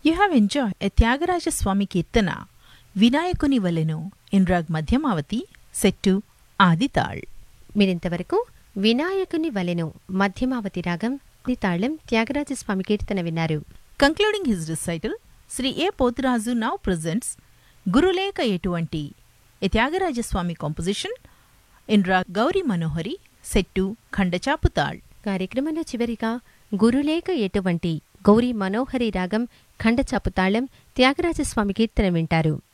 You have enjoyed a Tyagaraja Swami Kirtana, Vinayakuni Valenu, in Rag Madhyamavati, set to Adital. మీరింతవరకు వినాయకుని వలెను మధ్యమావతి రాగం ఈ తాళం త్యాగరాజస్వామి కీర్తన విన్నారు Concluding his recital, Sri A. Potirazu now presents Guruleka Etuvanti, a Tyagaraja Swami composition in Rag Gauri Manohari, set to Khandachaputal. కార్యక్రమంలో చివరిగా గురులేక ఎటువంటి గౌరీ మనోహరి రాగం ఖండచాపు తాళం త్యాగరాజస్వామి కీర్తన వింటారు